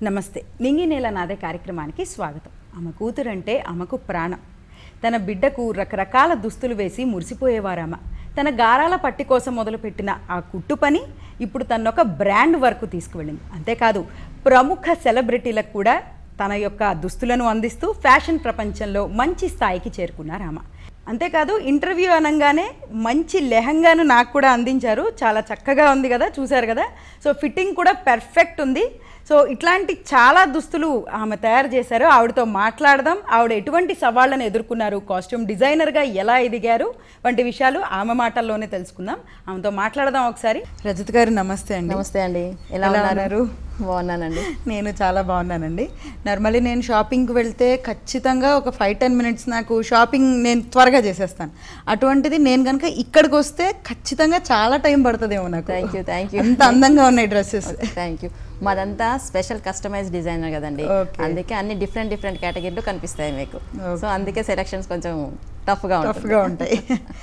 నమస్తే నింగి నేల నాదే కార్యక్రమానికి స్వాగతం ఆమె కూతురంటే ఆమెకు ప్రాణం తన బిడ్డకు రకరకాల దుస్తులు వేసి మురిసిపోయేవారామ తన గారాల పట్టి కోసం మొదలుపెట్టిన ఆ కుట్టు పని ఇప్పుడు తనొక బ్రాండ్ వరకు తీసుకువెళ్ళింది అంతేకాదు ప్రముఖ సెలబ్రిటీలకు కూడా తన యొక్క దుస్తులను అందిస్తూ ఫ్యాషన్ ప్రపంచంలో మంచి స్థాయికి చేరుకున్నారు ఆమె అంతేకాదు ఇంటర్వ్యూ అనగానే మంచి లెహంగాను నాకు కూడా అందించారు చాలా చక్కగా ఉంది కదా చూశారు కదా సో ఫిట్టింగ్ కూడా పెర్ఫెక్ట్ ఉంది సో ఇట్లాంటి చాలా దుస్తులు ఆమె తయారు చేశారు ఆవిడతో మాట్లాడదాం ఆవిడ ఎటువంటి సవాళ్ళను ఎదుర్కొన్నారు కాస్ట్యూమ్ డిజైనర్గా ఎలా ఎదిగారు వంటి విషయాలు ఆమె మాటల్లోనే తెలుసుకుందాం ఆమెతో మాట్లాడదాం ఒకసారి రజత్ గారు నమస్తే అండి నమస్తే అండి ఎలా ఎలా ఉన్నారు ఉన్నారు? బాగున్నానండి నేను చాలా బాగున్నానండి నార్మల్లీ నేను షాపింగ్కి వెళ్తే ఖచ్చితంగా ఒక ఫైవ్ టెన్ మినిట్స్ నాకు షాపింగ్ నేను త్వరగా చేసేస్తాను అటువంటిది నేను కనుక ఇక్కడికి వస్తే ఖచ్చితంగా చాలా టైం పడుతుందేమో నాకు థ్యాంక్ యూ థ్యాంక్ యూ అంత అందంగా ఉన్నాయి డ్రెస్సెస్ థ్యాంక్ యూ మాదంతా స్పెషల్ కస్టమైజ్ డిజైనర్ కదండి Okay. అందుకే అన్ని డిఫరెంట్ డిఫరెంట్ కేటగిరీలు కనిపిస్తాయి మీకు Okay. సో అందుకే సెలెక్షన్స్ కొంచెం టఫ్గా ఉంటుంది టఫ్గా ఉంటాయి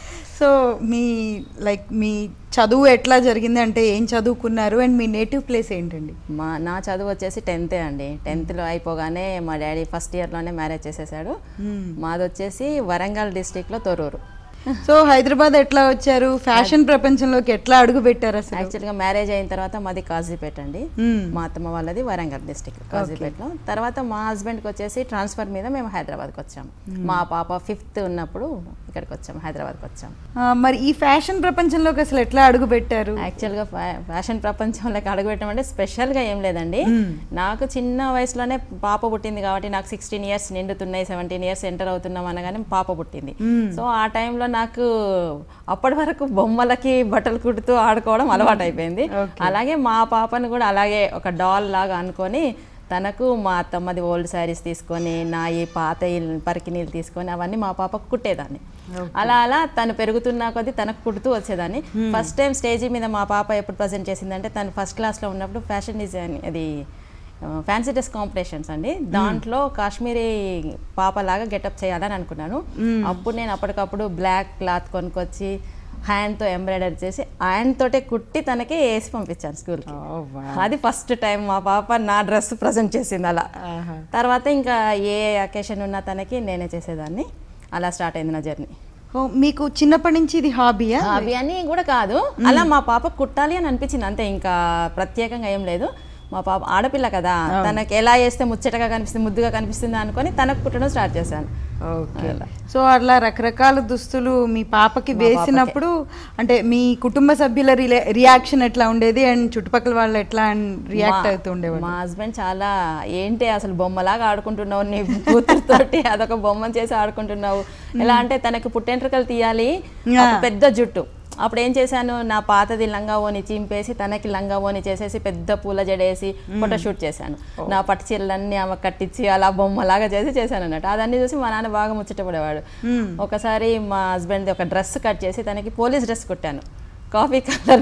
సో మీ లైక్ మీ చదువు ఎట్లా జరిగింది అంటే ఏం చదువుకున్నారు అండ్ మీ నేటివ్ ప్లేస్ ఏంటండి మా నా చదువు వచ్చేసి టెన్తే అండి టెన్త్లో అయిపోగానే మా డాడీ ఫస్ట్ ఇయర్లోనే మ్యారేజ్ చేసేసాడు మాది వచ్చేసి వరంగల్ డిస్టిక్లో తొర్రూరు సో హైదరాబాద్ ఎట్లా వచ్చారు ఫ్యాషన్ ప్రపంచంలోకి ఎట్లా అడుగు పెట్టారు అసలు యాక్చువల్గా మ్యారేజ్ అయిన తర్వాత మాది కాజీపేట అండి మ్మ్. మా అత్తమ్మ వాళ్ళది వరంగల్ డిస్టిక్ కాజీపేటలో తర్వాత మా హస్బెండ్కి వచ్చేసి ట్రాన్స్ఫర్ మీద మేము హైదరాబాద్కి వచ్చాము మా పాప ఫిఫ్త్ ఉన్నప్పుడు ఇక్కడికి వచ్చాము హైదరాబాద్కి వచ్చాము ఆ, మరి ఈ ఫ్యాషన్ ప్రపంచంలోకి అసలు ఎట్లా అడుగు పెట్టారు యాక్చువల్గా ఫ్యా- ఫ్యాషన్ ప్రపంచంలోకి అడుగుపెట్టడం అంటే స్పెషల్గా ఏం లేదండి నాకు చిన్న వయసులోనే పాప పుట్టింది కాబట్టి నాకు సిక్స్టీన్ ఇయర్స్ నిండుతున్నాయి సెవెంటీన్ ఇయర్స్ ఎంటర్ అవుతున్నాం అనగానే పాప పుట్టింది సో ఆ టైంలో నాకు అప్పటి వరకు బొమ్మలకి బట్టలు కుడుతూ ఆడుకోవడం అలవాటు అయిపోయింది అలాగే మా పాపను కూడా అలాగే ఒక డాల్ లాగా అనుకొని తనకు మా అత్తమ్మది ఓల్డ్ శారీస్ తీసుకొని నా ఈ పాత ఇల్- పరికినీళ్ళు తీసుకొని అవన్నీ మా పాపకు కుట్టేదాన్ని అలా అలా తను పెరుగుతున్న కొద్దీ తనకు కుడుతూ వచ్చేదాన్ని ఫస్ట్ టైం స్టేజ్ మీద మా పాప ఎప్పుడు ప్రజెంట్ చేసిందంటే తను ఫస్ట్ క్లాస్లో ఉన్నప్పుడు ఫ్యాషన్ డిజైన్ అది ఫ్యాన్సీ డ్రెస్ కాంపిటీషన్స్ అండి దాంట్లో కాశ్మీరీ పాపలాగా గెటప్ చేయాలని అనుకున్నాను అప్పుడు నేను అప్పటికప్పుడు బ్లాక్ క్లాత్ కొనుక్కొచ్చి హ్యాండ్తో ఎంబ్రాయిడరీ చేసి హ్యాండ్ తోటే కుట్టి తనకి వేసి పంపించాను స్కూల్కి అది ఫస్ట్ టైం మా పాప నా డ్రెస్ ప్రజెంట్ చేసింది అలా తర్వాత ఇంకా ఏ అకేషన్ ఉన్నా తనకి నేనే చేసేదాన్ని అలా స్టార్ట్ అయింది నా జర్నీ ఓ, మీకు చిన్నప్పటి నుంచి ఇది హాబీయా అవి అని కూడా కాదు అలా మా పాప కుట్టాలి అని అనిపించింది అంతే ఇంకా ప్రత్యేకంగా ఏం లేదు మా పాప ఆడపిల్ల కదా తనకి ఎలా వేస్తే ముచ్చటగా కనిపిస్తుంది ముద్దుగా కనిపిస్తుంది అనుకొని తనకు కుట్టడం స్టార్ట్ చేశాను ఓకే సో అట్లా రకరకాల దుస్తులు మీ పాపకి వేసినప్పుడు అంటే మీ కుటుంబ సభ్యుల రిలే- రియాక్షన్ ఎట్లా ఉండేది అండ్ చుట్టుపక్కల వాళ్ళు ఎట్లా రియాక్ట్ మా- అవుతూ ఉండేవాళ్ళు మా హస్బెండ్ చాలా ఏంటి అసలు బొమ్మలాగా ఆడుకుంటున్నావు నీ కూతురుతోటి అదొక బొమ్మను చేసి ఆడుకుంటున్నావు ఎలా అంటే తనకి పుట్టెంట్రుకలు తీయాలి అప్పుడు పెద్ద జుట్టు అప్పుడు ఏం చేశాను నా పాతది లంగా ఓని చింపేసి తనకి లంగా ఓని చేసేసి పెద్ద పూల జడేసి ఫోటోషూట్ చేశాను నా పట్టు చీరలన్నీ ఆమె కట్టించి అలా బొమ్మలాగా చేసి చేశాను అన్నట్టు అదన్నీ చూసి మా నాన్న బాగా ముచ్చటపడేవాడు ఒకసారి మా హస్బెండ్ ఒక డ్రెస్ కట్ చేసి తనకి పోలీస్ డ్రెస్ కుట్టాను coffee colour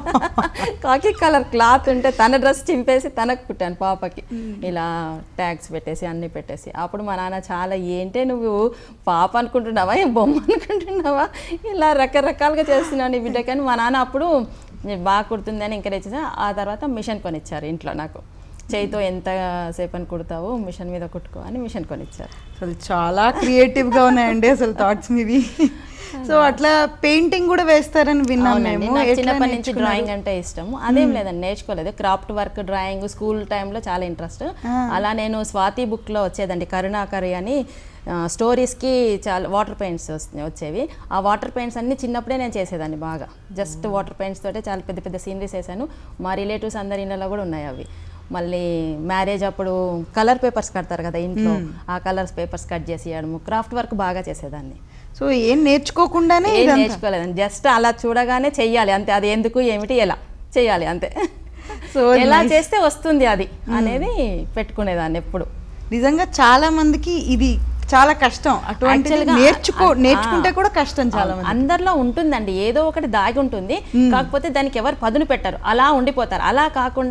coffee colour cloth ఉంటే తన డ్రెస్ చింపేసి తనకు కుట్టాను పాపకి ఇలా ట్యాగ్స్ పెట్టేసి అన్ని పెట్టేసి అప్పుడు మా నాన్న చాలా ఏంటే నువ్వు పాప అనుకుంటున్నావా ఏం బొమ్మ అనుకుంటున్నావా ఇలా రకరకాలుగా చేస్తున్నావు నీ బిడ్డకని మా నాన్న అప్పుడు "నీకు బాగా కుడుతుంది అని ఎంకరేజ్ చేసా ఆ తర్వాత మిషన్ కొనిచ్చారు ఇంట్లో నాకు చేయితో ఎంత సేపు అని కుడతావు మిషన్ మీద కుట్టుకో అని మిషన్ కొనిచ్చారు అసలు చాలా క్రియేటివ్ గా ఉన్నాయండి అసలు థాట్స్ మీవి సో అట్లా పెయింటింగ్ కూడా వేస్తారని విన్నాం అవునండి మేము నాకు ఎట్లా చిన్నప్పటి నుంచి నేర్చుకున్నారు? డ్రాయింగ్ అంటే ఇష్టం అదేం లేదండి నేర్చుకోలేదు క్రాఫ్ట్ వర్క్ డ్రాయింగ్ స్కూల్ టైంలో చాలా ఇంట్రెస్ట్ అలా నేను స్వాతి బుక్లో వచ్చేదండి కరుణాకరి అని ఆ, స్టోరీస్కి చాలా వాటర్ పెయింట్స్ వచ్చేవి ఆ వాటర్ పెయింట్స్ అన్ని చిన్నప్పుడే నేను చేసేదాన్ని బాగా జస్ట్ వాటర్ పెయింట్స్ తోటే చాలా పెద్ద పెద్ద సీనరీస్ వేసాను మా రిలేటివ్స్ అందరి ఇళ్ళలో కూడా ఉన్నాయి అవి మళ్ళీ మ్యారేజ్ అప్పుడు కలర్ పేపర్స్ కడతారు కదా ఇంట్లో ఆ కలర్స్ పేపర్స్ కట్ చేసి ఇవ్వడము క్రాఫ్ట్ వర్క్ బాగా చేసేదాన్ని సో ఏం నేర్చుకోకుండానే ఏం ఇదంతా నేర్చుకోలేదండి జస్ట్ అలా చూడగానే చెయ్యాలి అంతే అది ఎందుకు ఏమిటి ఎలా చెయ్యాలి అంతే So ఎలా nice. చేస్తే వస్తుంది అది అనేది పెట్టుకునేదాన్ని ఎప్పుడు నిజంగా చాలా మందికి ఇది చాలా కష్టం అటువంటి Actually గా నేర్చుకో ఆ- నేర్చుకుంటే కూడా కష్టం చాలా మంది అందరిలో ఉంటుందండి ఏదో ఒకటి దాగి ఉంటుంది కాకపోతే దానికి ఎవరు పదును పెట్టారు అలా ఉండిపోతారు అలా కాకుండా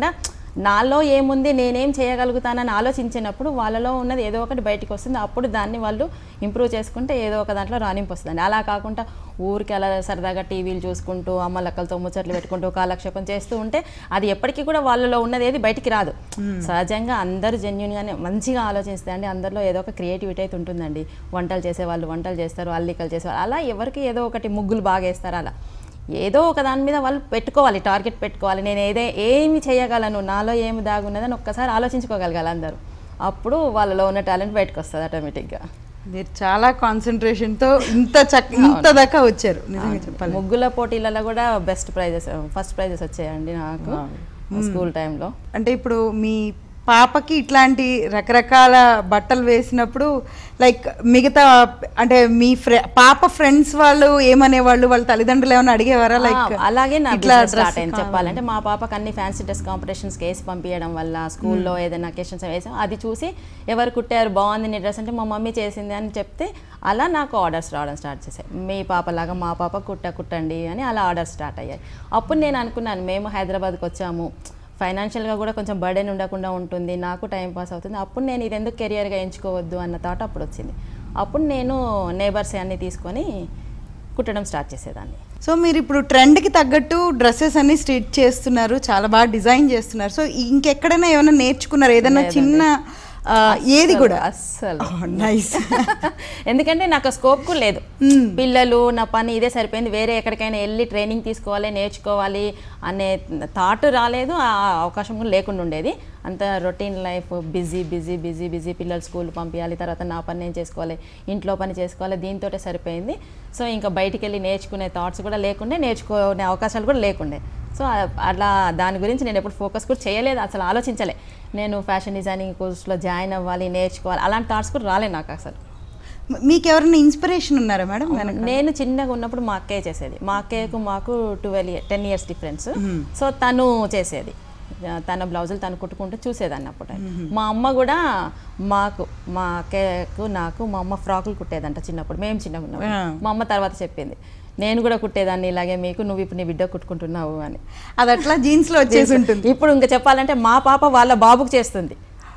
నాలో ఏముంది నేనేం చేయగలుగుతానని ఆలోచించినప్పుడు వాళ్ళలో ఉన్నది ఏదో ఒకటి బయటికి వస్తుంది అప్పుడు దాన్ని వాళ్ళు ఇంప్రూవ్ చేసుకుంటే ఏదో ఒక దాంట్లో రాణింపు వస్తుందండి అలా కాకుండా ఊరికి అలా సరదాగా టీవీలు చూసుకుంటూ అమ్మ లెక్కలతో ముచ్చట్లు పెట్టుకుంటూ కాలక్షేపం చేస్తూ ఉంటే అది ఎప్పటికీ కూడా వాళ్ళలో ఉన్నది ఏది బయటికి రాదు సహజంగా అందరూ జెన్యున్గానే మంచిగా ఆలోచిస్తే అండి అందరిలో ఏదో ఒక క్రియేటివిటీ అయితే ఉంటుందండి వంటలు చేసే వాళ్ళు వంటలు చేస్తారు అల్లికలు చేసేవాళ్ళు అలా ఎవరికి ఏదో ఒకటి ముగ్గులు బాగా వేస్తారు అలా ఏదో ఒక దాని మీద వాళ్ళు పెట్టుకోవాలి టార్గెట్ పెట్టుకోవాలి నేను ఏదే ఏమి చేయగలను నాలో ఏమి దాగున్నదని ఒక్కసారి ఆలోచించుకోగలగాలి అందరూ అప్పుడు వాళ్ళలో ఉన్న టాలెంట్ బయటకు వస్తుంది ఆటోమేటిక్గా మీరు చాలా కాన్సన్ట్రేషన్ తో ఇంత చక్ ఇంత దాకా వచ్చారు నిజంగా చెప్పాలి ముగ్గుల పోటీలలో కూడా బెస్ట్ ప్రైజెస్ ఫస్ట్ ప్రైజెస్ వచ్చాయండి నాకు స్కూల్ టైంలో అంటే ఇప్పుడు మీ పాపకి ఇట్లాంటి రకరకాల బట్టలు వేసినప్పుడు లైక్ మిగతా అంటే మీ ఫ్రె పాప ఫ్రెండ్స్ వాళ్ళు ఏమనేవాళ్ళు వాళ్ళ తల్లిదండ్రులు ఏమైనా అడిగేవారా లైక్ ఆ, అలాగే నా ఇట్లా బిజినెస్ dress స్టార్ట్ అయింది చెప్పాలంటే మా పాపకి అన్ని ఫ్యాన్సీ డ్రెస్ కాంపిటీషన్స్కి వేసి పంపించడం వల్ల స్కూల్లో ఏదైనా అకేషన్స్ వేసాం అది చూసి ఎవరు కుట్టారు బాగుంది నీ డ్రెస్ అంటే మా మమ్మీ చేసింది అని చెప్తే అలా నాకు ఆర్డర్స్ రావడం స్టార్ట్ చేశాయి మీ పాపలాగా మా పాప కుట్ట కుట్టండి అని అలా ఆర్డర్స్ స్టార్ట్ అయ్యాయి అప్పుడు నేను అనుకున్నాను మేము హైదరాబాద్కి వచ్చాము ఫైనాన్షియల్గా కూడా కొంచెం బర్డెన్ ఉండకుండా ఉంటుంది నాకు టైం పాస్ అవుతుంది అప్పుడు నేను ఇది ఎందుకు కెరియర్గా ఎంచుకోవద్దు అన్న థాట్ అప్పుడు వచ్చింది అప్పుడు నేను నేబర్స్ అన్నీ తీసుకొని కుట్టడం స్టార్ట్ చేసేదాన్ని సో మీరు ఇప్పుడు ట్రెండ్కి తగ్గట్టు డ్రెస్సెస్ అన్ని స్టిచ్ చేస్తున్నారు చాలా బాగా డిజైన్ చేస్తున్నారు సో ఇంకెక్కడైనా ఏమైనా నేర్చుకున్నారు ఏదైనా చిన్న ఆ, ఏది కూడా అస్సలు నైస్ ఎందుకంటే నాకు స్కోప్ కూడా లేదు పిల్లలు నా పని ఇదే సరిపోయింది వేరే ఎక్కడికైనా వెళ్ళి ట్రైనింగ్ తీసుకోవాలి నేర్చుకోవాలి అనే థాట్ రాలేదు ఆ అవకాశం కూడా లేకుండా ఉండేది అంత routine life busy busy busy busy పిల్లలు స్కూల్ పంపించాలి తర్వాత నా పని నేను చేసుకోవాలి ఇంట్లో పని చేసుకోవాలి దీంతో సరిపోయింది సో ఇంకా బయటికి వెళ్ళి నేర్చుకునే థాట్స్ కూడా లేకుండే నేర్చుకునే అవకాశాలు కూడా లేకుండే సో ఆ- అట్లా దాని గురించి నేను ఎప్పుడు ఫోకస్ కూడా చేయలేదు అసలు ఆలోచించలే నేను ఫ్యాషన్ డిజైనింగ్ కోర్సులో జాయిన్ అవ్వాలి నేర్చుకోవాలి అలాంటి థాట్స్ కూడా రాలేదు నాకు అసలు మీకు ఎవరైనా ఇన్స్పిరేషన్ ఉన్నారా మేడం వెనక నేను చిన్నగా ఉన్నప్పుడు మా అక్కయ్య చేసేది మా అక్కయ్యకు మాకు twelve year ten years difference so తను చేసేది ఆ, తన బ్లౌజులు తను కుట్టుకుంటూ చూసేదాన్ని అప్పుడు మా అమ్మ కూడా మాకు మా అక్కయ్యకు నాకు మా అమ్మ ఫ్రాకులు కుట్టేదంట చిన్నప్పుడు మేము చిన్నగా ఉన్నప్పుడు ఆ. మా అమ్మ తర్వాత చెప్పింది నేను కూడా కుట్టేదాన్ని ఇలాగే మీకు నువ్వు ఇప్పుడు నీ బిడ్డ కుట్టుకుంటున్నావు అని అది అట్లా జీన్స్ లో వచ్చేసి ఉంటుంది ఇప్పుడు ఇంకా చెప్పాలంటే మా పాప వాళ్ళ బాబుకు చేస్తుంది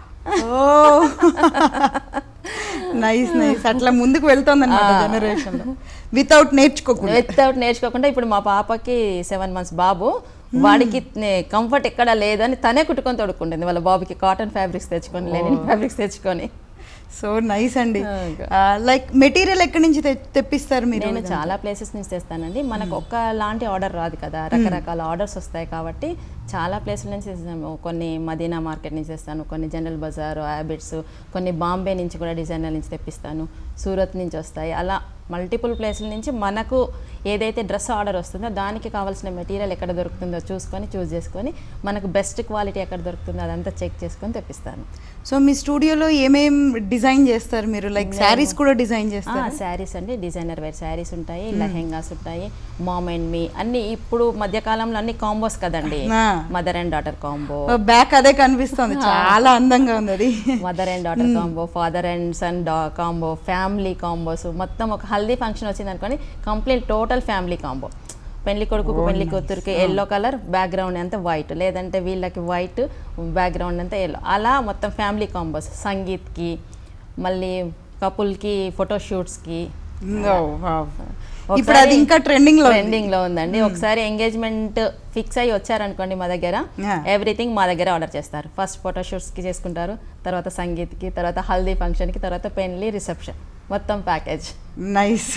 ఓ నైస్ నైస్ అట్లా ముందుకు వెళ్తుంది అనమాట జనరేషన్ లో వితౌట్ నేర్చుకోకుండా వితౌట్ నేర్చుకోకుండా ఇప్పుడు మా పాపకి సెవెన్ మంత్స్ బాబు వాడికి కంఫర్ట్ ఎక్కడ లేదని తనే కుట్టుకొని తొడుక్కుంటుంది వాళ్ళ బాబుకి కాటన్ ఫ్యాబ్రిక్స్ తెచ్చుకొని లెనిన్ ఫ్యాబ్రిక్స్ తెచ్చుకొని సో నైస్ అండి Okay. లైక్ మెటీరియల్ ఎక్కడి నుంచి తె- తెప్పిస్తారు మీరు నేను చాలా ప్లేసెస్ నుంచి తెస్తానండి మనకు ఒక్క లాంటి ఆర్డర్ రాదు కదా రకరకాల ఆర్డర్స్ వస్తాయి కాబట్టి చాలా ప్లేసుల నుంచి తెస్తాను కొన్ని మదీనా మార్కెట్ నుంచి తెస్తాను కొన్ని జనరల్ బజార్ హ్యాబిట్స్ కొన్ని బాంబే నుంచి కూడా డిజైనర్ నుంచి తెప్పిస్తాను సూరత్ నుంచి వస్తాయి అలా మల్టిపుల్ ప్లేసుల నుంచి మనకు ఏదైతే డ్రెస్ ఆర్డర్ వస్తుందో దానికి కావాల్సిన మెటీరియల్ ఎక్కడ దొరుకుతుందో చూసుకొని చూస్ చేసుకొని మనకు బెస్ట్ క్వాలిటీ ఎక్కడ దొరుకుతుందో అదంతా చెక్ చేసుకొని తెప్పిస్తాను సో మీ స్టూడియోలో ఏమేం డిజైన్ చేస్తారు మీరు లైక్ శారీస్ కూడా డిజైన్ చేస్తారు శారీస్ అండి డిజైనర్ వేర్ శారీస్ ఉంటాయి లెహెంగాస్ ఉంటాయి మామ్ అండ్ మీ అన్ని ఇప్పుడు మధ్యకాలంలో అన్ని కాంబోస్ కదండి ఆ. Mother and daughter combo back అదే కనిపిస్తుంది చాలా అందంగా ఉంది అది mother and daughter combo father and son combo family combos మొత్తం ఒక హల్దీ ఫంక్షన్ వచ్చింది అనుకోని కంప్లీట్ టోటల్ ఫ్యామిలీ కాంబో పెళ్లి కొడుకు పెళ్లి కూతురికి ఎల్లో కలర్ బ్యాక్గ్రౌండ్ అంతా వైట్ లేదంటే వీళ్ళకి వైట్ బ్యాక్గ్రౌండ్ అంతా ఎల్లో అలా మొత్తం ఫ్యామిలీ కాంబోస్ సంగీత్కి మళ్ళీ కపుల్కి ఫోటోషూట్స్కి Oh, wow. ఇప్పుడు అది ఇంకా ట్రెండింగ్ లో ఉంది. ట్రెండింగ్ లో ఉందండి ఒకసారి ఎంగేజ్మెంట్ ఫిక్స్ అయ్యి వచ్చారనుకోండి మా దగ్గర Yeah. ఎవ్రీథింగ్ మా దగ్గర ఆర్డర్ చేస్తారు ఫస్ట్ ఫోటోషూట్స్ కి చేసుకుంటారు తర్వాత సంగీత్ కి తర్వాత హల్దీ ఫంక్షన్ కి తర్వాత పెళ్లి రిసెప్షన్ మొత్తం ప్యాకేజ్ నైస్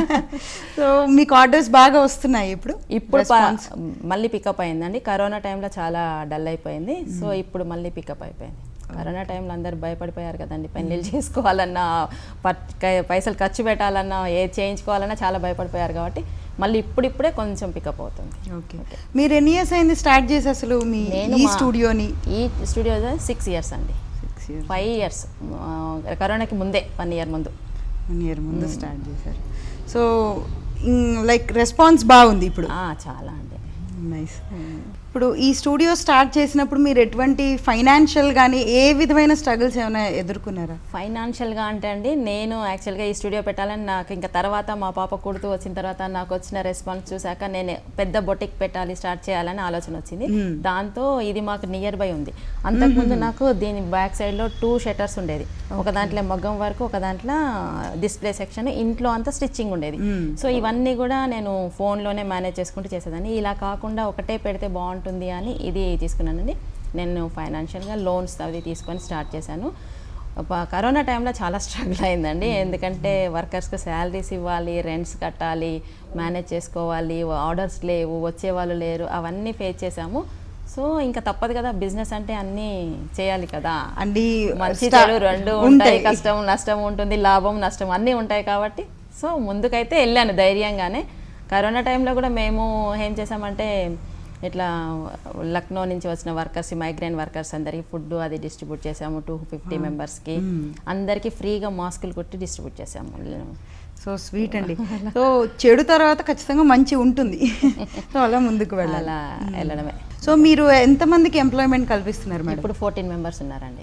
సో మీకు ఆర్డర్స్ బాగా వస్తున్నాయి ఇప్పుడు ఇప్పుడు ప- మళ్ళీ పికప్ అయిందండి కరోనా టైంలో చాలా డల్ అయిపోయింది సో ఇప్పుడు మళ్ళీ పికప్ అయిపోయింది కరోనా టైంలో అందరు భయపడిపోయారు కదండి పెళ్ళిళ్ళు చేసుకోవాలన్నా పట్- క- పైసలు ఖర్చు పెట్టాలన్నా ఏ చేయించుకోవాలన్నా చాలా భయపడిపోయారు కాబట్టి మళ్ళీ ఇప్పుడిప్పుడే కొంచెం పికప్ అవుతుంది ఓకే మీరు ఎన్ని ఇయర్స్ అయింది స్టార్ట్ చేసి అసలు మీ నేను ఈ మా- స్టూడియోని ఈ స్టూడియో సిక్స్ ఇయర్స్ అండి సిక్స్ ఇయర్స్ ఫైవ్ ఇయర్స్ కరోనాకి ముందే వన్ ఇయర్ ముందు వన్ ఇయర్ ముందు స్టార్ట్ చేశారు సో లైక్ రెస్పాన్స్ బాగుంది ఇప్పుడు ఆ, చాలా అండి నైస్ ఇప్పుడు ఈ స్టూడియో స్టార్ట్ చేసినప్పుడు మీరు ఎటువంటి ఫైనాన్షియల్ కానీ ఏ విధమైన స్ట్రగుల్స్ ఏమైనా ఎదుర్కొన్నారా ఫైనాన్షియల్గా అంటే అండి నేను యాక్చువల్గా ఈ స్టూడియో పెట్టాలని నాకు ఇంకా తర్వాత మా పాప కుడుతూ వచ్చిన తర్వాత నాకు వచ్చిన రెస్పాన్స్ చూసాక నేను పెద్ద బొటిక్ పెట్టాలి స్టార్ట్ చేయాలని ఆలోచన వచ్చింది దాంతో ఇది మాకు నియర్ బై ఉంది అంతకుముందు నాకు దీని బ్యాక్ సైడ్లో టూ షట్టర్స్ ఉండేది ఒక దాంట్లో మగ్గం వరకు ఒక దాంట్లో డిస్ప్లే సెక్షన్ ఇంట్లో అంతా స్టిచ్చింగ్ ఉండేది సో ఇవన్నీ కూడా నేను ఫోన్లోనే మేనేజ్ చేసుకుంటూ చేసేదాన్ని ఇలా కాకుండా ఒకటే పెడితే బాగుంటుంది అని ఇది తీసుకున్నానండి నేను ఫైనాన్షియల్గా లోన్స్ అవి తీసుకొని స్టార్ట్ చేశాను ప- కరోనా టైంలో చాలా స్ట్రగుల్ అయిందండి ఎందుకంటే వర్కర్స్కి శాలరీస్ ఇవ్వాలి రెంట్స్ కట్టాలి మేనేజ్ చేసుకోవాలి ఆర్డర్స్ లేవు వచ్చే వాళ్ళు లేరు అవన్నీ ఫేస్ చేసాము సో ఇంకా తప్పదు కదా బిజినెస్ అంటే అన్నీ చేయాలి కదా అండి మంచి స్టా- చెడు రెండు ఉంటాయి కష్టం నష్టం ఉంటుంది లాభం నష్టం అన్నీ ఉంటాయి కాబట్టి సో ముందుకైతే వెళ్ళాను ధైర్యంగానే కరోనా టైంలో కూడా మేము ఏం చేసామంటే ఇట్లా లక్నో నుంచి వచ్చిన వర్కర్స్ మైగ్రేన్ వర్కర్స్ అందరికి ఫుడ్ అది డిస్ట్రిబ్యూట్ చేసాము టూ ఫిఫ్టీ మెంబర్స్కి అందరికీ ఫ్రీగా మాస్కులు కొట్టి డిస్ట్రిబ్యూట్ చేసాము సో స్వీట్ అండి సో చెడు తర్వాత ఖచ్చితంగా మంచి ఉంటుంది సో అలా ముందుకు వెళ్ళాలి అలా వెళ్ళడమే సో మీరు ఎంతమందికి ఎంప్లాయ్మెంట్ కల్పిస్తున్నారు మేడం ఇప్పుడు ఫోర్టీన్ మెంబర్స్ ఉన్నారండి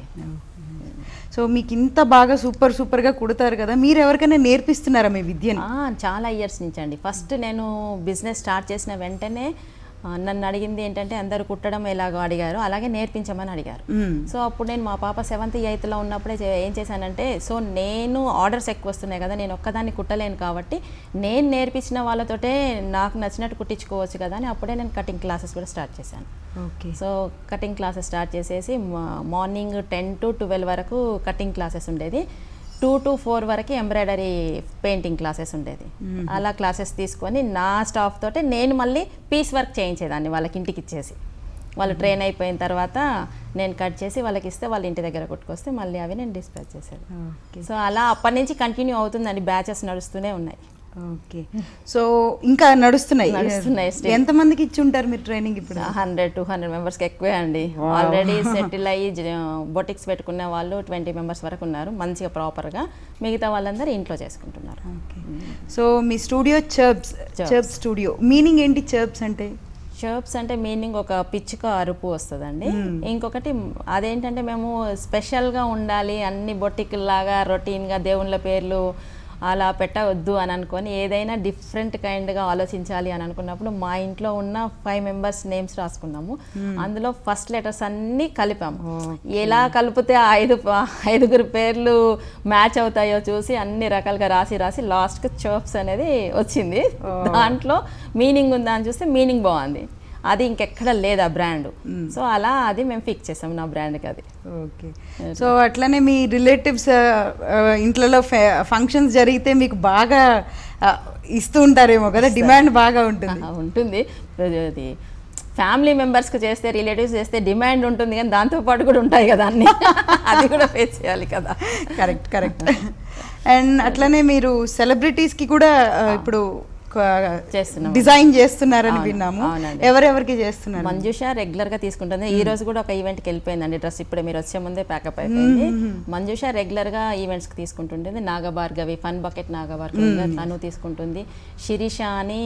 సో మీకు ఇంత బాగా సూపర్ సూపర్గా కుడతారు కదా మీరు ఎవరికైనా నేర్పిస్తున్నారా మీ విద్యని ఆ, చాలా ఇయర్స్ నుంచి అండి ఫస్ట్ నేను బిజినెస్ స్టార్ట్ చేసిన వెంటనే ఆ, నన్ను అడిగింది ఏంటంటే అందరూ కుట్టడం ఎలాగో అడిగారు అలాగే నేర్పించమని అడిగారు మ్మ్. సో అప్పుడు నేను మా పాప సెవెంత్ ఎయిత్లో ఉన్నప్పుడే చే- ఏం చేశానంటే సో నేను ఆర్డర్స్ ఎక్కువ వస్తున్నాయి కదా నేను ఒక్కదాన్ని కుట్టలేను కాబట్టి నేను నేర్పించిన వాళ్ళతోటే నాకు నచ్చినట్టు కుట్టించుకోవచ్చు కదా అని అప్పుడే నేను కటింగ్ క్లాసెస్ కూడా స్టార్ట్ చేశాను okay so cutting classes start చేసేసి మా- మార్నింగ్ టెన్ టు ట్వెల్వ్ వరకు కటింగ్ క్లాసెస్ ఉండేది టూ టు ఫోర్ వరకు ఎంబ్రాయిడరీ పెయింటింగ్ క్లాసెస్ ఉండేది అలా క్లాసెస్ తీసుకొని నా స్టాఫ్ తోటే నేను మళ్ళీ పీస్ వర్క్ చేయించేదాన్ని వాళ్ళకి ఇంటికి ఇచ్చేసి వాళ్ళు ట్రైన్ అయిపోయిన తర్వాత నేను కట్ చేసి వాళ్ళకి ఇస్తే వాళ్ళ ఇంటి దగ్గర కొట్టుకొస్తే మళ్ళీ అవి నేను డిస్పాచ్ చేసేది ఓకే సో అలా అప్పటి నుంచి కంటిన్యూ అవుతుందండి బ్యాచెస్ నడుస్తూనే ఉన్నాయి ఓకే సో ఇంకా నడుస్తున్నాయి నడుస్తున్నాయి still. ఎంతమందికి ఇచ్చి ఉంటారు మీరు ట్రైనింగ్ ఇప్పుడు హండ్రెడ్ టూ హండ్రెడ్ మెంబర్స్కి ఎక్కువే అండి ఆల్రెడీ సెటిల్ అయ్యి బొటిక్స్ పెట్టుకున్న వాళ్ళు ట్వంటీ మెంబర్స్ వరకు ఉన్నారు మంచిగా ప్రాపర్గా మిగతా వాళ్ళందరూ ఇంట్లో చేసుకుంటున్నారు ఓకే సో మీ studio Chirps Chirps. Chirp studio meaning ఏంటి చర్బ్స్ అంటే షర్ప్స్ అంటే మీనింగ్ ఒక పిచ్చుక అరుపు వస్తుందండి ఇంకొకటి అదేంటంటే మేము స్పెషల్గా ఉండాలి అన్ని బొటిక్లాగా రొటీన్గా దేవుళ్ళ పేర్లు అలా పెట్టవద్దు అని అనుకొని ఏదైనా డిఫరెంట్ కైండ్గా ఆలోచించాలి అని అనుకున్నప్పుడు మా ఇంట్లో ఉన్న ఫైవ్ మెంబర్స్ నేమ్స్ రాసుకున్నాము అందులో ఫస్ట్ లెటర్స్ అన్నీ కలిపాము ఎలా కలిపితే ఆ ఐదు ఐదుగురు పేర్లు మ్యాచ్ అవుతాయో చూసి అన్ని రకాలుగా రాసి రాసి లాస్ట్కి చర్ప్స్ అనేది వచ్చింది దాంట్లో మీనింగ్ ఉందా అని చూస్తే మీనింగ్ బాగుంది అది ఇంకెక్కడ లేదు ఆ బ్రాండ్ సో అలా అది మేము ఫిక్స్ చేసాం నా బ్రాండ్కి అది ఓకే సో అట్లనే మీ రిలేటివ్స్ ఇంట్లో ఫంక్షన్స్ జరిగితే మీకు బాగా ఆ, ఇస్తూ ఉంటారేమో కదా డిమాండ్ బాగా ఉంటుంది ఆహా, ఉంటుంది అది ఫ్యామిలీ మెంబర్స్కి చేస్తే రిలేటివ్స్ చేస్తే డిమాండ్ ఉంటుంది కానీ దాంతో పాటు కూడా ఉంటాయి కదా అన్ని అది కూడా ఫేస్ చేయాలి కదా కరెక్ట్ కరెక్ట్ అండ్ అట్లనే మీరు సెలబ్రిటీస్కి కూడా ఆ, ఇప్పుడు చేస్తున్నాం. డిజైన్ చేస్తున్నారని అవును, విన్నాము అవునండి. ఎవరెవరికి చేస్తున్నారు మంజుష రెగ్యులర్ గా తీసుకుంటుంది ఈ రోజు కూడా ఒక ఈవెంట్ కి వెళ్ళిపోయిందండి డ్రెస్ ఇప్పుడే మీరు వచ్చే ముందే ప్యాకప్ అయిపోయింది మంజుష రెగ్యులర్ గా ఈవెంట్స్ కి తీసుకుంటుంటుంది నాగభార్గవి ఫన్ బకెట్ నాగభార్గవి ఉంది, తను తీసుకుంటుంది శిరీష అని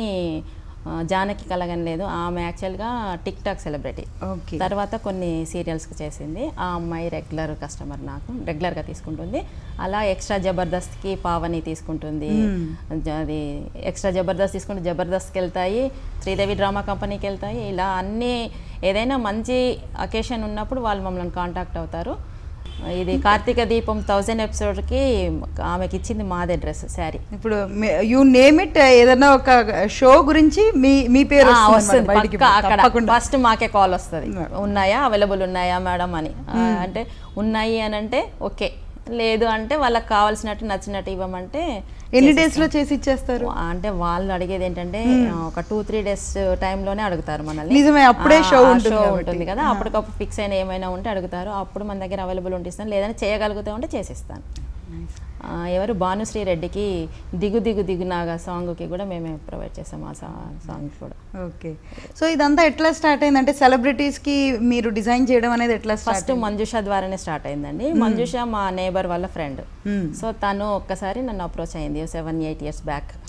ఆ, జానకి కలగని లేదు ఆమె యాక్చువల్గా టిక్ టాక్ సెలబ్రిటీ ఓకే తర్వాత కొన్ని సీరియల్స్కి చేసింది ఆ అమ్మాయి రెగ్యులర్ కస్టమర్ నాకు రెగ్యులర్గా తీసుకుంటుంది అలా ఎక్స్ట్రా జబర్దస్త్కి పావని తీసుకుంటుంది జ- అది ఎక్స్ట్రా జబర్దస్త్ తీసుకుంటే జబర్దస్త్కి వెళ్తాయి శ్రీదేవి డ్రామా కంపెనీకి వెళ్తాయి ఇలా అన్నీ ఏదైనా మంచి అకేషన్ ఉన్నప్పుడు వాళ్ళు మమ్మల్ని కాంటాక్ట్ అవుతారు ఇది కార్తీక దీపం థౌజండ్ ఎపిసోడ్కి ఆమెకి ఇచ్చింది మాదే డ్రెస్ శారీ ఇప్పుడు యూ నేమ్ ఇట్ ఏదైనా ఒక షో గురించి మీ మీ పేరు ఆ, వస్తుంది వస్తుంది అన్నమాట బయటికి పక్కా అక్కడ తప్పకుండా ఫస్ట్ మాకే కాల్ వస్తుంది ఉన్నాయా అవైలబుల్ ఉన్నాయా మేడం అని ఆ, అంటే ఉన్నాయి అని అంటే ఓకే లేదు అంటే వాళ్ళకి కావాల్సినట్టు నచ్చినట్టు ఇవ్వమంటే ఎన్ని డేస్ లో చేసి ఇచ్చేస్తారు అంటే వాళ్ళు అడిగేది ఏంటంటే ఆ, ఒక టూ త్రీ డేస్ టైంలోనే అడుగుతారు మనల్ని నిజమే, అప్పుడే ఆ, show ఆ ఉంటుంది show కాబట్టి. ఉంటుంది కదా అప్పటికప్పుడు ఫిక్స్ అయిన ఏమైనా ఉంటే అడుగుతారు అప్పుడు మన దగ్గర అవైలబుల్ ఉంటే ఇస్తాను లేదంటే చేయగలిగితే ఉంటే చేసిస్తాను ఆ, ఎవరు భానుశ్రీ రెడ్డికి దిగు దిగు దిగు నాగా సాంగ్కి కూడా మేమే ప్రొవైడ్ చేస్తాం ఆ సాంగ్ కూడా ఓకే సో ఇదంతా ఎట్లా స్టార్ట్ అయిందంటే సెలబ్రిటీస్ కి మీరు డిజైన్ చేయడం అనేది ఎట్లా స్టార్ట్ ఫస్ట్ మంజుష ద్వారానే స్టార్ట్ అయిందండి మంజుష మా నేబర్ వాళ్ళ ఫ్రెండ్ సో తను ఒక్కసారి నన్ను అప్రోచ్ అయింది సెవెన్ ఎయిట్ ఇయర్స్ బ్యాక్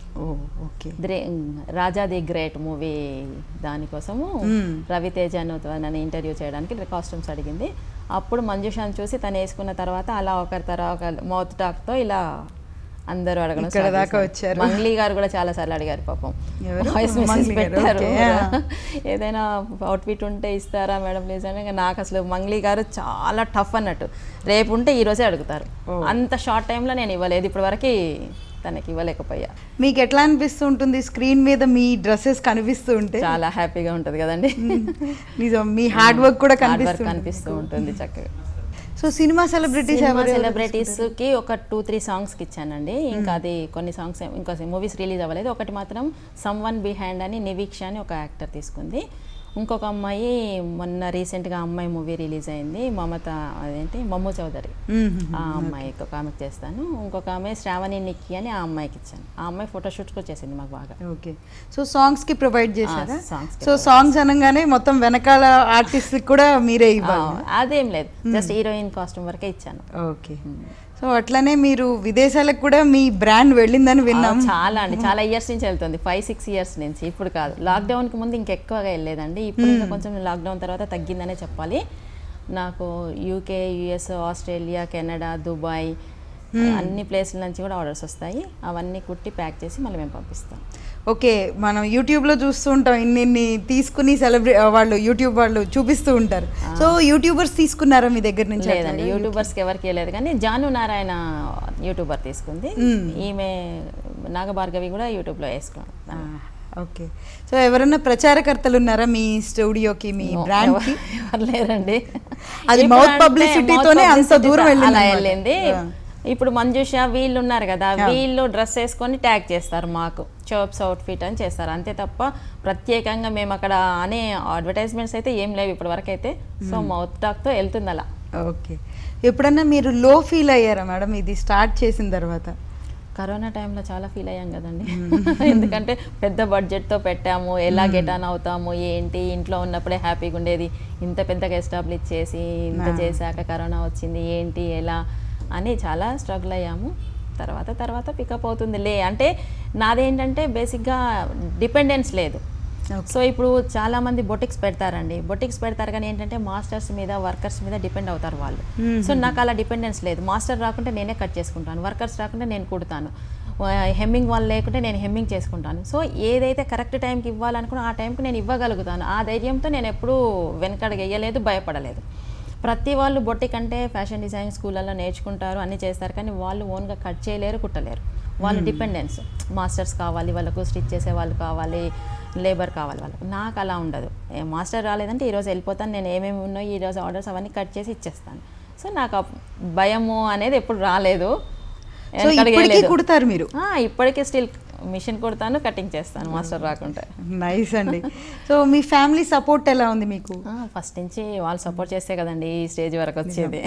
ఓ ఓకే ద్రే రాజా ది గ్రేట్ మూవీ దానికోసము మ్మ్. రవితేజను నన్ను ఇంటర్వ్యూ చేయడానికి కాస్ట్యూమ్స్ అడిగింది అప్పుడు మంజుషాని చూసి తను వేసుకున్న తర్వాత అలా ఒకరి తర్వాత ఒక మౌత్ టాక్తో ఇలా అందరూ అడగడం ఇక్కడ start దాకా చేశారు. వచ్చారు. మంగ్లీ గారు కూడా చాలా సార్లు అడిగారు పాపం ఎవరు? వాయిస్ మెసేజ్ మంగ్లీ గారు, పెట్టారు okay. ఏదైనా అవుట్ఫిట్ ఉంటే ఇస్తారా మేడం ప్లీజ్ అని ఇంకా నాకు అసలు మంగ్లీ గారు చాలా టఫ్ అన్నట్టు రేపు ఉంటే ఈ రోజే అడుగుతారు Oh. అంత షార్ట్ టైంలో నేను ఇవ్వలేదు ఇప్పటి వరకు తనకి ఇవ్వలేకపోయా మీకు ఎట్లా అనిపిస్తూ ఉంటుంది స్క్రీన్ మీద మీ డ్రెస్సెస్ కనిపిస్తూ ఉంటే చాలా హ్యాపీగా ఉంటుంది కదండి నిజం మీ హార్డ్ వర్క్ కూడా హార్డ్ వర్క్ కనిపిస్తుంది కనిపిస్తూ ఉంటుంది చక్కగా సో సినిమా సెలబ్రిటీస్ సినిమా ఎవరు సెలబ్రిటీస్ కి ఒక టూ త్రీ సాంగ్స్ కి ఇచ్చానండి ఇంకా అది కొన్ని సాంగ్స్ ఇంకా మూవీస్ రిలీజ్ అవ్వలేదు ఒకటి మాత్రం సమ్ వన్ బిహైండ్ అని నివీక్ష అని ఒక యాక్టర్ తీసుకుంది ఇంకొక అమ్మాయి మొన్న రీసెంట్గా అమ్మాయి మూవీ రిలీజ్ అయింది మమత అదేంటి మమ్ము చౌదరి ఆ అమ్మాయికి ఒక ఆమెకి చేస్తాను ఇంకొక ఆమె శ్రావణి నిక్కి అని ఆ అమ్మాయికి ఇచ్చాను ఆ అమ్మాయి ఫోటోషూట్ కూడా చేసింది మాకు బాగా ఓకే సో సాంగ్స్ కి ప్రొవైడ్ చేశారా ఆ, songs కి సో సాంగ్స్ అనగానే మొత్తం వెనకాల ఆర్టిస్ట్ కూడా మీరే ఆ, ఇవ్వాలి అదేం లేదు జస్ట్ హీరోయిన్ కాస్ట్యూమ్ వరకే ఇచ్చాను ఓకే సో అట్లనే మీరు విదేశాలకు కూడా మీ బ్రాండ్ వెళ్ళిందని విన్నాం ఆ, చాలా అండి చాలా ఇయర్స్ నుంచి వెళ్తుంది ఫైవ్ సిక్స్ ఇయర్స్ నుంచి ఇప్పుడు కాదు లాక్డౌన్ కి ముందు ఇంకెక్కువగా వెళ్ళేదండి ఇప్పుడు ఇంకా కొంచెం లాక్డౌన్ తర్వాత తగ్గిందనే చెప్పాలి నాకు UK US Australia Canada Dubai అన్ని ప్లేస్ల నుంచి కూడా ఆర్డర్స్ వస్తాయి అవన్నీ కుట్టి ప్యాక్ చేసి మళ్ళీ మేము పంపిస్తాం ఓకే మనం యూట్యూబ్ లో చూస్తూ ఉంటాం ఇన్ని ఇన్ని తీసుకుని సెలబ్రే వాళ్ళు యూట్యూబ్ వాళ్ళు చూపిస్తూ ఉంటారు సో యూట్యూబర్స్ తీసుకున్నారా మీ దగ్గర నుంచి లేదండి యూట్యూబర్స్కి ఎవరికి లేదు కానీ జాను నారాయణ యూట్యూబర్ తీసుకుంది ఈమె నాగభార్గవి కూడా యూట్యూబ్లో వేసుకున్నాం ఓకే సో ఎవరైనా ప్రచారకర్తలు ఉన్నారా మీ స్టూడియోకి మీ బ్రాండ్ కి ఎవరు లేరండి అది ఇప్పుడు mouth అంటే publicity mouth తోనే అంత publicity దూరం తో వెళ్ళింది అలా అన్నమాట. వెళ్ళింది ఆ. ఇప్పుడు మంజుష వీళ్ళు ఉన్నారు కదా వీళ్ళు డ్రెస్ వేసుకొని ట్యాగ్ చేస్తారు మాకు చోప్స్ అవుట్ఫిట్ అని చేస్తారు అంతే తప్ప ప్రత్యేకంగా మేము అక్కడ అనే అడ్వర్టైజ్మెంట్స్ అయితే ఏం లేవు ఇప్పటి వరకు అయితే సో మౌత్ టాక్తో వెళ్తుంది అలా ఓకే ఎప్పుడన్నా మీరు లో ఫీల్ అయ్యారా మేడం ఇది స్టార్ట్ చేసిన తర్వాత కరోనా టైంలో చాలా ఫీల్ అయ్యాం కదండి ఎందుకంటే పెద్ద బడ్జెట్తో పెట్టాము ఎలా గెట్ ఆన్ అవుతాము ఏంటి ఇంట్లో ఉన్నప్పుడే హ్యాపీగా ఉండేది ఇంత పెద్దగా ఎస్టాబ్లిష్ చేసి ఇంత చేశాక కరోనా వచ్చింది ఏంటి ఎలా అని చాలా స్ట్రగుల్ అయ్యాము తర్వాత తర్వాత పికప్ అవుతుంది లే అంటే నాదేంటంటే బేసిక్గా డిపెండెన్స్ లేదు సో ఇప్పుడు చాలా మంది బొటిక్స్ పెడతారండి బొటిక్స్ పెడతారు కానీ ఏంటంటే మాస్టర్స్ మీద వర్కర్స్ మీద డిపెండ్ అవుతారు వాళ్ళు సో నాకు అలా డిపెండెన్స్ లేదు మాస్టర్ రాకుంటే నేనే కట్ చేసుకుంటాను వర్కర్స్ రాకుంటే నేను కుడతాను హెమ్మింగ్ వాళ్ళు లేకుంటే నేను హెమ్మింగ్ చేసుకుంటాను సో ఏదైతే కరెక్ట్ టైంకి ఇవ్వాలనుకున్నా ఆ టైంకి నేను ఇవ్వగలుగుతాను ఆ ధైర్యంతో నేను ఎప్పుడూ వెనకడుగు వేయలేదు భయపడలేదు ప్రతి వాళ్ళు బొటిక్ అంటే ఫ్యాషన్ డిజైన్ స్కూళ్ళల్లో నేర్చుకుంటారు అన్నీ చేస్తారు కానీ వాళ్ళు ఓన్గా కట్ చేయలేరు కుట్టలేరు వాళ్ళు డిపెండెన్స్ మాస్టర్స్ కావాలి వాళ్ళకు స్టిచ్ చేసే వాళ్ళు కావాలి లేబర్ కావాలి వాళ్ళకు నాకు అలా ఉండదు ఏ మాస్టర్ రాలేదంటే ఈరోజు వెళ్ళిపోతాను నేను ఏమేమి ఉన్నాయో ఈరోజు ఆర్డర్స్ అవన్నీ కట్ చేసి ఇచ్చేస్తాను సో నాకు ఆ భయము అనేది ఎప్పుడు రాలేదు సో వెనకడుగు ఇప్పటికీ వేయలేదు. కుడతారు మీరు ఆ, ఇప్పటికీ స్టిల్ మిషన్ కుడతాను కటింగ్ చేస్తాను మాస్టర్ రాకుంటే నైస్ అండి సో మీ ఫ్యామిలీ సపోర్ట్ ఎలా ఉంది మీకు ఫస్ట్ నుంచి వాళ్ళు సపోర్ట్ చేస్తే కదండి ఈ స్టేజ్ వరకు వచ్చేది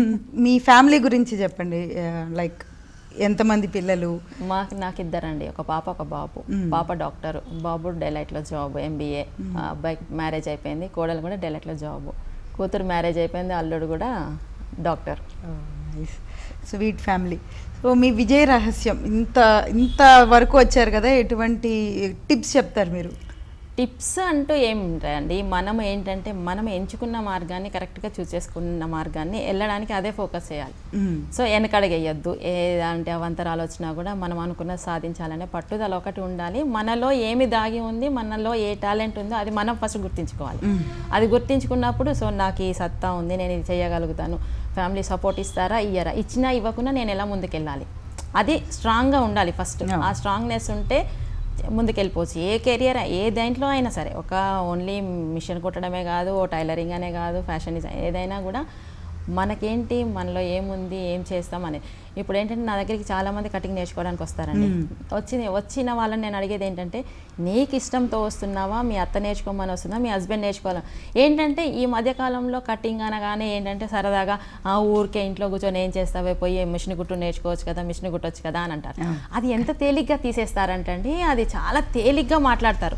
మీ ఫ్యామిలీ గురించి చెప్పండి లైక్ ఎంతమంది పిల్లలు మాకు నాకు ఇద్దరండి ఒక పాప ఒక బాబు పాప డాక్టర్ బాబు డెలైట్లో జాబ్ ఎంబీఏ అబ్బాయి మ్యారేజ్ అయిపోయింది కోడలు కూడా డెలైట్లో జాబ్ కూతురు మ్యారేజ్ అయిపోయింది అల్లుడు కూడా doctor nice sweet family so మీ విజయ రహస్యం ఇంత ఇంత వరకు వచ్చారు కదా ఎటువంటి టిప్స్ చెప్తారు మీరు టిప్స్ అంటూ ఏం ఉంటాయండి మనం ఏంటంటే మనం ఎంచుకున్న మార్గాన్ని కరెక్ట్గా చూస్ చేసుకున్న మార్గాన్ని వెళ్ళడానికి అదే ఫోకస్ చేయాలి సో వెనకడగేయద్దు ఏదంటే అవంతరాలు వచ్చినా కూడా మనం అనుకున్న సాధించాలనే పట్టుదల ఒకటి ఉండాలి మనలో ఏమి దాగి ఉంది మనలో ఏ టాలెంట్ ఉందో అది మనం ఫస్ట్ గుర్తించుకోవాలి అది గుర్తించుకున్నప్పుడు సో నాకు ఈ సత్తా ఉంది నేను ఇది చేయగలుగుతాను ఫ్యామిలీ సపోర్ట్ ఇస్తారా ఇయ్యరా ఇచ్చినా ఇవ్వకుండా నేను ఎలా ముందుకెళ్ళాలి అది స్ట్రాంగ్గా ఉండాలి ఫస్ట్ Yeah. ఆ స్ట్రాంగ్నెస్ ఉంటే ముందుకెళ్ళిపోవచ్చు ఏ కెరియర్ ఏ దేంట్లో అయినా సరే ఒక ఓన్లీ మిషన్ కుట్టడమే కాదు ఓ టైలరింగ్ అనే కాదు ఫ్యాషన్ డిజైన్ ఏదైనా కూడా మనకేంటి మనలో ఏముంది ఏం చేస్తాం అని ఇప్పుడు ఏంటంటే నా దగ్గరికి చాలామంది కటింగ్ నేర్చుకోవడానికి వస్తారండి వచ్చిన వచ్చిన వాళ్ళని నేను అడిగేది ఏంటంటే నీకు ఇష్టంతో వస్తున్నావా మీ అత్త నేర్చుకోమని వస్తుందా మీ హస్బెండ్ నేర్చుకోవాలా ఏంటంటే ఈ మధ్యకాలంలో కటింగ్ అనగానే ఏంటంటే సరదాగా ఆ ఊరికే ఇంట్లో కూర్చొని ఏం చేస్తావే పోయి మిషన్ కుట్టు నేర్చుకోవచ్చు కదా మిషన్ కుట్టొచ్చు కదా అని అంటారు అది ఎంత తేలిగ్గా తీసేస్తారంటండి అది చాలా తేలిగ్గా మాట్లాడతారు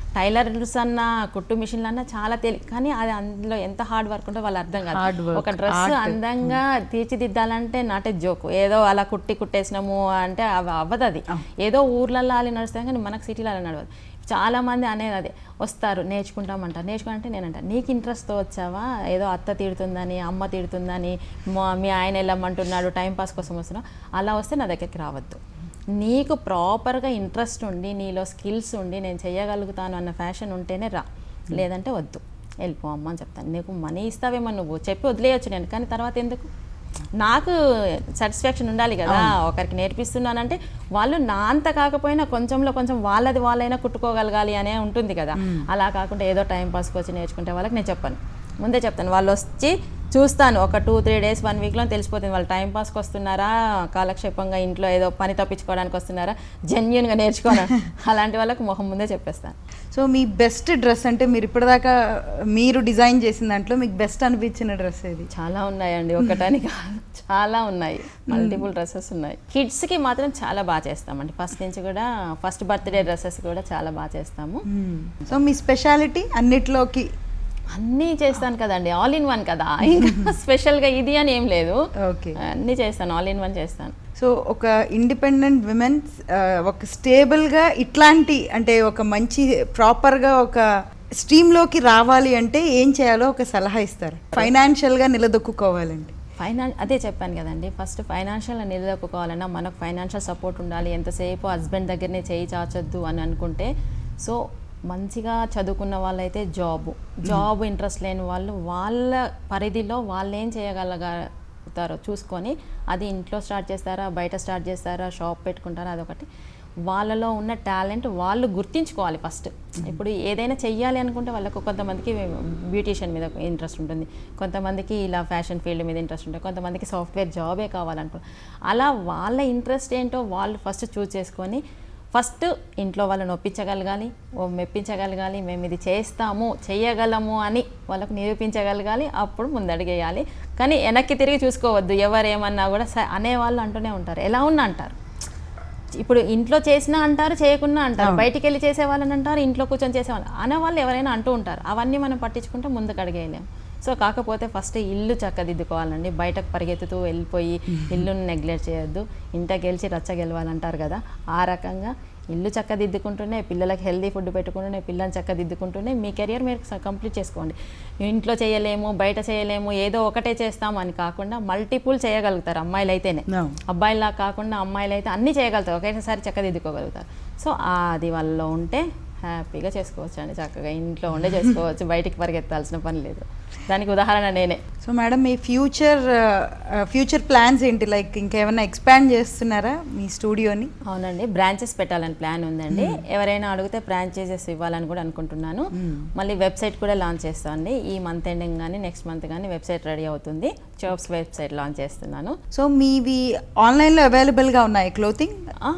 టైలర్స్ అన్న కుట్టు మిషన్లు అన్న చాలా తేలి కానీ అది అందులో ఎంత హార్డ్ వర్క్ ఉంటుందో వాళ్ళు అర్థం Hard కాదు work, ఒక డ్రెస్ art. అందంగా తీర్చిదిద్దాలంటే నాటే జోకు ఏదో అలా కుట్టి కుట్టేసినాము అంటే అవి అవ్వదు అది ఏదో ఊర్లలో అలా నడుస్తాం కానీ మనకు సిటీలో అలా నడవదు చాలా మంది అనేది అదే వస్తారు నేర్చుకుంటామంటారు నేర్చుకుంటే నేనంట నీకు ఇంట్రెస్ట్తో వచ్చావా ఏదో అత్త తిడుతుందని అమ్మ తిడుతుందని మా మీ ఆయన వెళ్ళమంటున్నాడు టైం పాస్ కోసం వస్తున్నావు అలా వస్తే నా దగ్గరికి రావద్దు నీకు ప్రాపర్గా ఇంట్రెస్ట్ ఉండి నీలో స్కిల్స్ ఉండి నేను చేయగలుగుతాను అన్న ఫ్యాషన్ ఉంటేనే రా లేదంటే వద్దు వెళ్ళిపో అమ్మ అని చెప్తాను నీకు మనీ ఇస్తావేమో నువ్వు చెప్పి వదిలేయచ్చు నేను కానీ తర్వాత ఎందుకు నాకు సాటిస్ఫాక్షన్ ఉండాలి కదా ఒకరికి నేర్పిస్తున్నానంటే వాళ్ళు నా అంత కాకపోయినా కొంచెంలో కొంచెం వాళ్ళది వాళ్ళైనా కుట్టుకోగలగాలి అనే ఉంటుంది కదా అలా కాకుండా ఏదో టైం పాస్కి వచ్చి నేర్చుకుంటే వాళ్ళకి నేను చెప్పాను ముందే చెప్తాను వాళ్ళు వచ్చి చూస్తాను ఒక టూ త్రీ డేస్ వన్ వీక్లో తెలిసిపోతుంది వాళ్ళు టైం పాస్కి వస్తున్నారా కాలక్షేపంగా ఇంట్లో ఏదో పని తప్పించుకోవడానికి వస్తున్నారా జెన్యున్గా నేర్చుకోను అలాంటి వాళ్ళకి మొహం ముందే చెప్పేస్తాను సో మీ బెస్ట్ డ్రెస్ అంటే మీరు ఇప్పటిదాకా మీరు డిజైన్ చేసిన దాంట్లో మీకు బెస్ట్ అనిపించిన డ్రెస్ ఏది చాలా ఉన్నాయండి ఒకటని కాదు చాలా ఉన్నాయి మల్టిపుల్ డ్రెస్సెస్ ఉన్నాయి కిడ్స్కి మాత్రం చాలా బాగా చేస్తామండి ఫస్ట్ నుంచి కూడా ఫస్ట్ బర్త్డే డ్రెస్సెస్ కూడా చాలా బాగా చేస్తాము సో మీ స్పెషాలిటీ అన్నిట్లోకి అన్నీ చేస్తాను కదండి ఆల్ ఇన్ వన్ కదా ఇంకా స్పెషల్గా ఇది అని ఏం లేదు ఓకే అన్నీ చేస్తాను ఆల్ ఇన్ వన్ చేస్తాను సో ఒక ఇండిపెండెంట్ విమెన్ ఒక స్టేబుల్గా ఇట్లాంటి అంటే ఒక మంచి ప్రాపర్గా ఒక స్ట్రీమ్లోకి రావాలి అంటే ఏం చేయాలో ఒక సలహా ఇస్తారు ఫైనాన్షియల్గా నిలదొక్కుకోవాలంటే ఫైనాన్ అదే చెప్పాను కదండి ఫస్ట్ ఫైనాన్షియల్ నిలదొక్కుకోవాలన్నా మనకు ఫైనాన్షియల్ సపోర్ట్ ఉండాలి ఎంతసేపు హస్బెండ్ దగ్గరనే చేయి చాచొద్దు అని అనుకుంటే సో మంచిగా చదువుకున్న వాళ్ళైతే జాబ్ జాబ్ ఇంట్రెస్ట్ లేని వాళ్ళు వాళ్ళ పరిధిలో వాళ్ళు ఏం చేయగలగతారో చూసుకొని అది ఇంట్లో స్టార్ట్ చేస్తారా బయట స్టార్ట్ చేస్తారా షాప్ పెట్టుకుంటారా అదొకటి వాళ్ళలో ఉన్న టాలెంట్ వాళ్ళు గుర్తించుకోవాలి ఫస్ట్ ఇప్పుడు ఏదైనా చెయ్యాలి అనుకుంటే వాళ్ళకు కొంతమందికి బ్యూటీషియన్ మీద ఇంట్రెస్ట్ ఉంటుంది కొంతమందికి ఇలా ఫ్యాషన్ ఫీల్డ్ మీద ఇంట్రెస్ట్ ఉంటుంది కొంతమందికి సాఫ్ట్వేర్ జాబే కావాలనుకో అలా వాళ్ళ ఇంట్రెస్ట్ ఏంటో వాళ్ళు ఫస్ట్ చూస్ చేసుకొని ఫస్ట్ ఇంట్లో వాళ్ళని ఒప్పించగలగాలి ఓ మెప్పించగలగాలి మేము ఇది చేస్తాము చేయగలము అని వాళ్ళకు నిరూపించగలగాలి అప్పుడు ముందడిగేయాలి కానీ వెనక్కి తిరిగి చూసుకోవద్దు ఎవరేమన్నా కూడా స అనేవాళ్ళు అంటూనే ఉంటారు ఎలా ఉన్నా అంటారు ఇప్పుడు ఇంట్లో చేసినా అంటారు చేయకున్నా అంటారు బయటికి వెళ్ళి చేసే వాళ్ళని అంటారు ఇంట్లో కూర్చొని చేసేవాళ్ళు అనేవాళ్ళు ఎవరైనా అంటూ ఉంటారు అవన్నీ మనం పట్టించుకుంటే ముందుకు అడిగేయలేం సో కాకపోతే ఫస్ట్ ఇల్లు చక్కదిద్దుకోవాలండి బయటకు పరిగెత్తుతూ వెళ్ళిపోయి ఇల్లుని నెగ్లెక్ట్ చేయొద్దు ఇంట గెలిచి రచ్చ గెలవాలంటారు కదా ఆ రకంగా ఇల్లు చక్కదిద్దుకుంటూనే పిల్లలకి హెల్దీ ఫుడ్ పెట్టుకుంటూనే పిల్లల్ని చక్కదిద్దుకుంటూనే మీ కెరియర్ మీరు కంప్లీట్ చేసుకోండి ఇంట్లో చేయలేము బయట చేయలేము ఏదో ఒకటే చేస్తాము అని కాకుండా మల్టిపుల్ చేయగలుగుతారు అమ్మాయిలు అయితేనే No. అబ్బాయిలా కాకుండా అమ్మాయిలు అయితే అన్నీ చేయగలుగుతారు ఒకేసారి చక్కదిద్దుకోగలుగుతారు సో అది వాళ్ళలో ఉంటే హ్యాపీగా చేసుకోవచ్చు అండి చక్కగా ఇంట్లో ఉండే చేసుకోవచ్చు బయటికి పరిగెత్తాల్సిన పని లేదు దానికి ఉదాహరణ నేనే సో మేడం మీ ఫ్యూచర్ ఫ్యూచర్ ప్లాన్స్ ఏంటి లైక్ ఇంకేమైనా ఎక్స్పాండ్ చేస్తున్నారా మీ స్టూడియోని అవునండి బ్రాంచెస్ పెట్టాలని ప్లాన్ ఉందండి ఎవరైనా అడిగితే ఫ్రాంచైజెస్ ఇవ్వాలని కూడా అనుకుంటున్నాను మళ్ళీ వెబ్సైట్ కూడా లాంచ్ చేస్తామండి ఈ మంత్ ఎండింగ్ కానీ నెక్స్ట్ మంత్ కానీ వెబ్సైట్ రెడీ అవుతుంది జాబ్స్ వెబ్సైట్ లాంచ్ చేస్తున్నాను సో మీవి ఆన్లైన్లో అవైలబుల్గా ఉన్నాయి క్లోతింగ్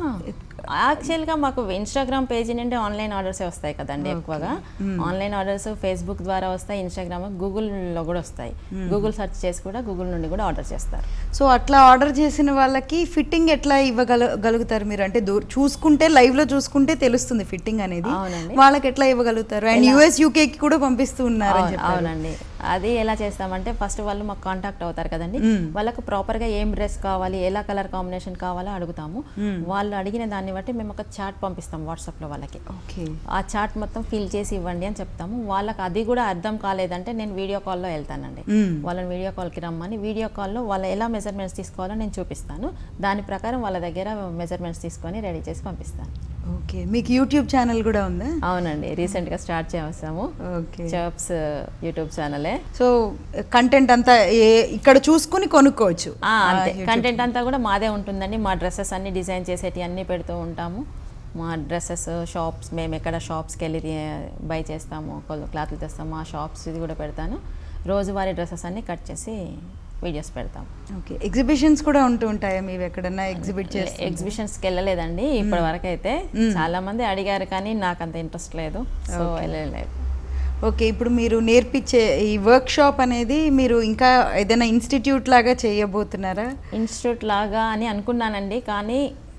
యాక్చువల్గా మాకు ఇన్స్టాగ్రామ్ పేజీ నుండి ఆన్లైన్ ఆర్డర్సే వస్తాయి కదండి ఎక్కువగా ఆన్లైన్ ఆర్డర్స్ ఫేస్బుక్ ద్వారా వస్తాయి ఇన్స్టాగ్రామ్ గూగుల్లో కూడా వస్తాయి గూగుల్ సెర్చ్ చేసి కూడా గూగుల్ నుండి కూడా ఆర్డర్ చేస్తారు సో అట్లా ఆర్డర్ చేసిన వాళ్ళకి ఫిట్టింగ్ ఎట్లా ఇవ్వగల గలుగుతారు మీరు అంటే దూ చూసుకుంటే లైవ్ లో చూసుకుంటే తెలుస్తుంది ఫిట్టింగ్ అనేది అవునండి. వాళ్ళకి ఎట్లా ఇవ్వగలుగుతారు అండ్ యుఎస్ యూకే కి కూడా పంపిస్తూ ఉన్నారు అని అవును- చెప్పారు. అవునండి అది ఎలా చేస్తామంటే ఫస్ట్ వాళ్ళు మాకు కాంటాక్ట్ అవుతారు కదండి వాళ్ళకు ప్రాపర్గా ఏం డ్రెస్ కావాలి ఎలా కలర్ కాంబినేషన్ కావాలో అడుగుతాము వాళ్ళు అడిగిన దాన్ని బట్టి మేము ఒక చార్ట్ పంపిస్తాం వాట్సాప్లో వాళ్ళకి ఓకే ఆ చార్ట్ మొత్తం ఫిల్ చేసి ఇవ్వండి అని చెప్తాము వాళ్ళకి అది కూడా అర్థం కాలేదంటే నేను వీడియో కాల్లో వెళ్తానండి మ్మ్. వాళ్ళని వీడియో కాల్కి రమ్మని వీడియో కాల్లో వాళ్ళ ఎలా మెజర్మెంట్స్ తీసుకోవాలో నేను చూపిస్తాను దాని ప్రకారం వాళ్ళ దగ్గర మెజర్మెంట్స్ తీసుకొని రెడీ చేసి పంపిస్తాను ఓకే మీకు యూట్యూబ్ ఛానల్ కూడా ఉందా అవునండి రీసెంట్గా స్టార్ట్ చేసాము ఓకే చర్ప్స్ యూట్యూబ్ ఛానలే సో కంటెంట్ అంతా ఏ- ఇక్కడ చూసుకుని కొనుక్కోవచ్చు ఆ, అంతే ఆ, YouTube. కంటెంట్ అంతా కూడా మాదే ఉంటుందండి మా డ్రెస్సెస్ అన్ని డిజైన్ చేసేటి అన్నీ పెడుతూ ఉంటాము మా డ్రెస్సెస్ షాప్స్ మేము ఎక్కడ షాప్స్కి వెళ్ళి బై చేస్తాము క్లాత్లు తెస్తాము ఆ షాప్స్ ఇది కూడా పెడతాను రోజువారీ డ్రెస్సెస్ అన్ని కట్ చేసి వీడియోస్ పెడతాం ఓకే ఎగ్జిబిషన్స్ కూడా ఉంటూ ఉంటాయా మీరు ఎక్కడన్నా ఎగ్జిబిట్ చేస్తే ఎగ్జిబిషన్స్కి వెళ్ళలేదండి ఇప్పటి వరకు అయితే చాలా మంది అడిగారు కానీ నాకు అంత ఇంట్రెస్ట్ లేదు సో వెళ్ళలేదు ఓకే ఇప్పుడు మీరు నేర్పించే ఈ వర్క్ షాప్ అనేది మీరు ఇంకా ఏదైనా ఇన్స్టిట్యూట్ లాగా చేయబోతున్నారా ఇన్స్టిట్యూట్ లాగా అని అనుకున్నానండి కానీ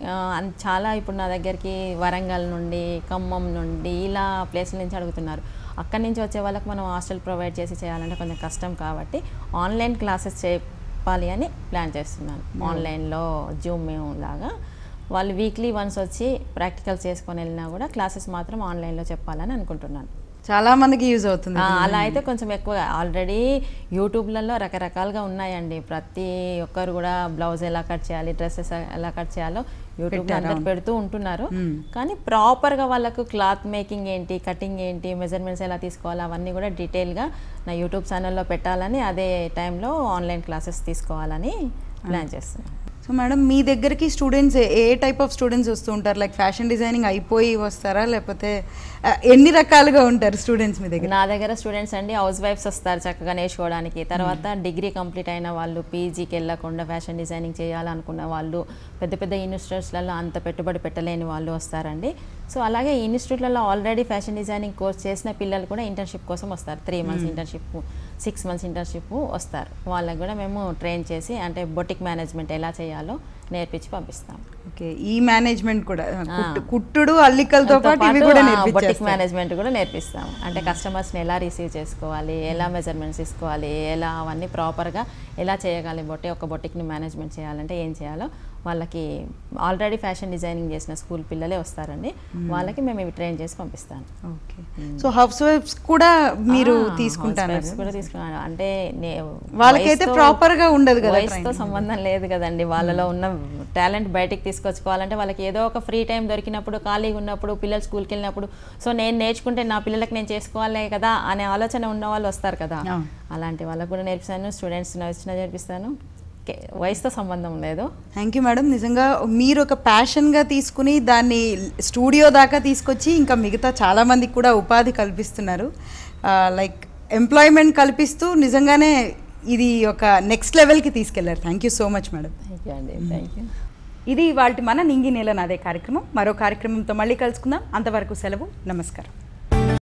ఆ, అన్- చాలా ఇప్పుడు నా దగ్గరికి వరంగల్ నుండి ఖమ్మం నుండి ఇలా ప్లేస్ల నుంచి అడుగుతున్నారు అక్కడి నుంచి వచ్చే వాళ్ళకి మనం హాస్టల్ ప్రొవైడ్ చేసి చేయాలంటే కొంచెం కష్టం కాబట్టి ఆన్లైన్ క్లాసెస్ చెప్పాలి అని ప్లాన్ చేస్తున్నాను ఆన్లైన్లో జూమ్ లాగా వాళ్ళు వీక్లీ వన్స్ వచ్చి ప్రాక్టికల్ చేసుకొని వెళ్ళినా కూడా క్లాసెస్ మాత్రం ఆన్లైన్లో చెప్పాలని అనుకుంటున్నాను చాలా మందికి యూజ్ అవుతుంది ఆ, అలా అయితే కొంచెం ఎక్కువ ఆల్రెడీ యూట్యూబ్లలో రకరకాలుగా ఉన్నాయండి ప్రతి ఒక్కరు కూడా బ్లౌజ్ ఎలా కట్ చేయాలి డ్రెస్సెస్ ఎలా కట్ చేయాలో యూట్యూబ్ అందరు పెడుతూ ఉంటున్నారు కానీ ప్రాపర్గా వాళ్ళకు క్లాత్ మేకింగ్ ఏంటి కటింగ్ ఏంటి మెజర్మెంట్స్ ఎలా తీసుకోవాలి అవన్నీ కూడా డీటెయిల్గా నా యూట్యూబ్ ఛానల్లో పెట్టాలని అదే టైంలో ఆన్లైన్ క్లాసెస్ తీసుకోవాలని ప్లాన్ చేస్తున్నాను సో మేడం మీ దగ్గరికి స్టూడెంట్స్ ఏ టైప్ ఆఫ్ స్టూడెంట్స్ వస్తూ ఉంటారు లైక్ ఫ్యాషన్ డిజైనింగ్ అయిపోయి వస్తారా లేకపోతే ఆ, ఎన్ని రకాలుగా ఉంటారు స్టూడెంట్స్ మీ దగ్గర నా దగ్గర స్టూడెంట్స్ అండి హౌస్ వైఫ్స్ వస్తారు చక్కగా నేర్చుకోవడానికి తర్వాత డిగ్రీ కంప్లీట్ అయిన వాళ్ళు పీజీకి వెళ్ళకుండా ఫ్యాషన్ డిజైనింగ్ చేయాలనుకున్న వాళ్ళు పెద్ద పెద్ద ఇన్స్టిట్యూట్స్లలో అంత పెట్టుబడి పెట్టలేని వాళ్ళు వస్తారండి సో అలాగే ఇన్స్టిట్యూట్లలో ఆల్రెడీ ఫ్యాషన్ డిజైనింగ్ కోర్స్ చేసిన పిల్లలు కూడా ఇంటర్న్షిప్ కోసం వస్తారు three months internship six months internship వస్తారు వాళ్ళకి కూడా మేము ట్రైన్ చేసి అంటే బొటిక్ మేనేజ్మెంట్ ఎలా చేయాలో నేర్పించి పంపిస్తాం ఓకే ఈ మేనేజ్మెంట్ కూడా కుట్టు- కుట్టుడు అల్లికలతో పాటు ఇవి కూడా బొటిక్ నేర్పించేస్తారు మేనేజ్మెంట్ కూడా నేర్పిస్తాం అంటే కస్టమర్స్ని ఎలా రిసీవ్ చేసుకోవాలి ఎలా మెజర్మెంట్స్ తీసుకోవాలి ఎలా అవన్నీ ప్రాపర్గా ఎలా చేయగలి బొట్టి ఒక బొటిక్ని మేనేజ్మెంట్ చేయాలంటే ఏం చేయాలో వాళ్ళకి ఆల్రెడీ ఫ్యాషన్ డిజైనింగ్ చేసిన స్కూల్ పిల్లలే వస్తారండి వాళ్ళకి మేము ఇవి ట్రైన్ చేసి పంపిస్తాను ఓకే సో హౌస్ వైఫ్స్ కూడా మీరు తీసుకుంటారు హౌస్ కూడా తీసుకున్నాను అంటే నే- వాళ్ళకైతే వయసుతో- proper గా ఉండదు కదా వయసుతో సంబంధం లేదు కదండి వాళ్ళలో ఉన్న టాలెంట్ బయటికి తీసుకొచ్చుకోవాలంటే వాళ్ళకి ఏదో ఒక ఫ్రీ టైం దొరికినప్పుడు ఖాళీగా ఉన్నప్పుడు పిల్లలు స్కూల్కి వెళ్ళినప్పుడు సో నేను నేర్చుకుంటే నా పిల్లలకి నేను చేసుకోవాలి కదా అనే ఆలోచన ఉన్న వాళ్ళు వస్తారు కదా అవును. అలాంటి వాళ్ళకు కూడా నేర్పిస్తాను స్టూడెంట్స్ వచ్చినా నేర్పిస్తాను కే- వయసుతో సంబంధం లేదు థ్యాంక్ యూ మేడం నిజంగా మీరు ఒక ప్యాషన్గా తీసుకుని దాన్ని స్టూడియో దాకా తీసుకొచ్చి ఇంకా మిగతా చాలా మందికి కూడా ఉపాధి కల్పిస్తున్నారు లైక్ ఎంప్లాయ్మెంట్ కల్పిస్తూ నిజంగానే ఇది ఒక నెక్స్ట్ లెవెల్కి తీసుకెళ్లారు thank you so much madam thank you అండి థ్యాంక్ యూ ఇది వాటి మన నింగి నేల నాదే కార్యక్రమం మరో కార్యక్రమంతో మళ్ళీ కలుసుకుందాం అంతవరకు సెలవు నమస్కారం